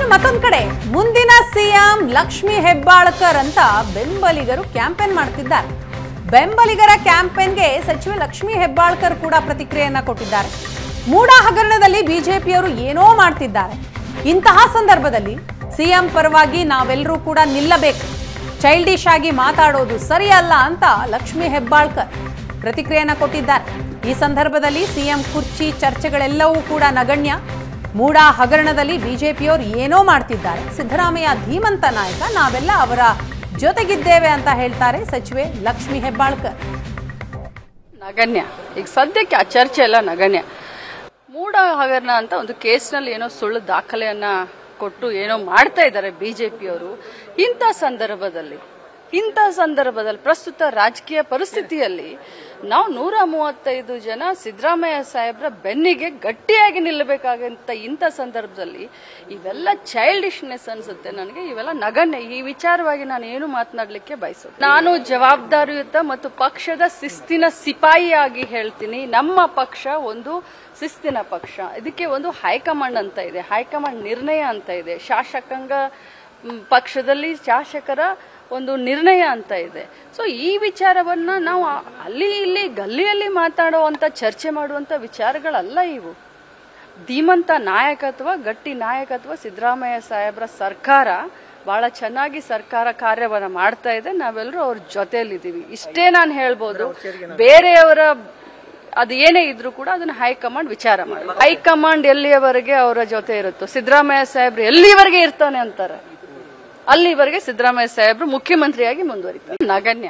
ಮತ್ತೊಂದ್ ಕಡೆ ಮುಂದಿನ ಸಿಎಂ ಲಕ್ಷ್ಮಿ ಹೆಬ್ಬಾಳ್ಕರ್ ಅಂತ ಬೆಂಬಲಿಗರು ಕ್ಯಾಂಪೇನ್ ಮಾಡ್ತಿದ್ದಾರೆ ಬೆಂಬಲಿಗರ ಕ್ಯಾಂಪೇನ್ಗೆ ಸಚಿವೆ ಲಕ್ಷ್ಮಿ ಹೆಬ್ಬಾಳ್ಕರ್ ಕೂಡ ಪ್ರತಿಕ್ರಿಯೆಯನ್ನ ಕೊಟ್ಟಿದ್ದಾರೆ ಮೂಡ ಹಗರಣದಲ್ಲಿ ಬಿಜೆಪಿಯವರು ಏನೋ ಮಾಡ್ತಿದ್ದಾರೆ ಇಂತಹ ಸಂದರ್ಭದಲ್ಲಿ ಸಿಎಂ ಪರವಾಗಿ ನಾವೆಲ್ಲರೂ ಕೂಡ ನಿಲ್ಲಬೇಕು ಚೈಲ್ಡಿಶ್ ಆಗಿ ಮಾತಾಡೋದು ಸರಿಯಲ್ಲ ಅಂತ ಲಕ್ಷ್ಮಿ ಹೆಬ್ಬಾಳ್ಕರ್ ಪ್ರತಿಕ್ರಿಯೆಯನ್ನ ಕೊಟ್ಟಿದ್ದಾರೆ ಈ ಸಂದರ್ಭದಲ್ಲಿ ಸಿಎಂ ಕುರ್ಚಿ ಚರ್ಚೆಗಳೆಲ್ಲವೂ ಕೂಡ ನಗಣ್ಯ ಮೂಡ ಹಗರಣದಲ್ಲಿ ಬಿಜೆಪಿಯವರು ಏನೋ ಮಾಡ್ತಿದ್ದಾರೆ ಸಿದ್ದರಾಮಯ್ಯ ಧೀಮಂತ ನಾಯಕ ನಾವೆಲ್ಲ ಅವರ ಜೊತೆಗಿದ್ದೇವೆ ಅಂತ ಹೇಳ್ತಾರೆ ಸಚಿವೆ ಲಕ್ಷ್ಮಿ ಹೆಬ್ಬಾಳ್ಕರ್ ನಗಣ್ಯ ಈಗ ಸದ್ಯಕ್ಕೆ ಆ ಚರ್ಚೆ ಎಲ್ಲ ನಗಣ್ಯ ಮೂಡ ಹಗರಣ ಅಂತ ಒಂದು ಕೇಸ್ನಲ್ಲಿ ಏನೋ ಸುಳ್ಳು ದಾಖಲೆಯನ್ನ ಕೊಟ್ಟು ಏನೋ ಮಾಡ್ತಾ ಇದ್ದಾರೆ ಬಿಜೆಪಿಯವರು ಇಂಥ ಸಂದರ್ಭದಲ್ಲಿ ಇಂಥ ಸಂದರ್ಭದಲ್ಲಿ ಪ್ರಸ್ತುತ ರಾಜಕೀಯ ಪರಿಸ್ಥಿತಿಯಲ್ಲಿ ನಾವು ನೂರ ಮೂವತ್ತೈದು ಜನ ಸಿದ್ದರಾಮಯ್ಯ ಸಾಹೇಬ್ರ ಬೆನ್ನಿಗೆ ಗಟ್ಟಿಯಾಗಿ ನಿಲ್ಲಬೇಕಾಗಂತ ಇಂಥ ಸಂದರ್ಭದಲ್ಲಿ ಇವೆಲ್ಲ ಚೈಲ್ಡಿಶ್ನೆಸ್ ಅನ್ಸುತ್ತೆ ನನಗೆ ಇವೆಲ್ಲ ನಗಣ್ಯ ಈ ವಿಚಾರವಾಗಿ ನಾನು ಏನು ಮಾತನಾಡಲಿಕ್ಕೆ ಬಯಸೋದು ನಾನು ಜವಾಬ್ದಾರಿಯುತ ಮತ್ತು ಪಕ್ಷದ ಶಿಸ್ತಿನ ಸಿಪಾಯಿಯಾಗಿ ಹೇಳ್ತೀನಿ ನಮ್ಮ ಪಕ್ಷ ಒಂದು ಶಿಸ್ತಿನ ಪಕ್ಷ ಇದಕ್ಕೆ ಒಂದು ಹೈಕಮಾಂಡ್ ಅಂತ ಇದೆ ಹೈಕಮಾಂಡ್ ನಿರ್ಣಯ ಅಂತ ಇದೆ ಶಾಸಕಾಂಗ ಮ್, ಪಕ್ಷದಲ್ಲಿ ಶಾಸಕರ ಒಂದು ನಿರ್ಣಯ ಅಂತ ಇದೆ ಸೊ ಈ ವಿಚಾರವನ್ನ ನಾವು ಆ- ಅಲ್ಲಿ ಇಲ್ಲಿ ಗಲ್ಲಿಯಲ್ಲಿ ಮಾತಾಡುವಂತ ಚರ್ಚೆ ಮಾಡುವಂತ ವಿಚಾರಗಳಲ್ಲ ಇವು ಧೀಮಂತ ನಾಯಕತ್ವ ಗಟ್ಟಿ ನಾಯಕತ್ವ ಸಿದ್ದರಾಮಯ್ಯ ಸಾಹೇಬ್ರ ಸರ್ಕಾರ ಬಹಳ ಚೆನ್ನಾಗಿ ಸರ್ಕಾರ ಕಾರ್ಯವನ್ನ ಮಾಡ್ತಾ ಇದೆ ನಾವೆಲ್ಲರೂ ಅವ್ರ ಜೊತೆಯಲ್ಲಿದ್ದೀವಿ ಇಷ್ಟೇ ನಾನು ಹೇಳ್ಬೋದು ಬೇರೆಯವರ ಅದು ಏನೇ ಇದ್ರೂ ಕೂಡ ಅದನ್ನ ಹೈಕಮಾಂಡ್ ವಿಚಾರ ಮಾಡಿ ಹೈಕಮಾಂಡ್ ಎಲ್ಲಿಯವರೆಗೆ ಅವರ ಜೊತೆ ಇರುತ್ತೋ ಸಿದ್ದರಾಮಯ್ಯ ಸಾಹೇಬ್ರು ಎಲ್ಲಿವರೆಗೆ ಇರ್ತಾನೆ ಅಂತಾರೆ ಅಲ್ಲಿವರೆಗೆ ಸಿದ್ದರಾಮಯ್ಯ ಸಾಹೇಬ್ರು ಮುಖ್ಯಮಂತ್ರಿಯಾಗಿ ಮುಂದುವರಿತಾರೆ ನಗಣ್ಯ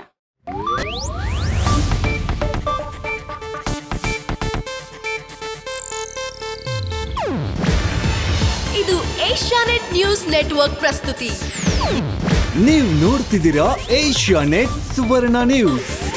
ಇದು ಏಷ್ಯಾನೆಟ್ ನ್ಯೂಸ್ ನೆಟ್ವರ್ಕ್ ಪ್ರಸ್ತುತಿ ನೀವು ನೋಡ್ತಿದ್ದೀರಾ ಏಷ್ಯಾ ನೆಟ್ ಸುವರ್ಣ ನ್ಯೂಸ್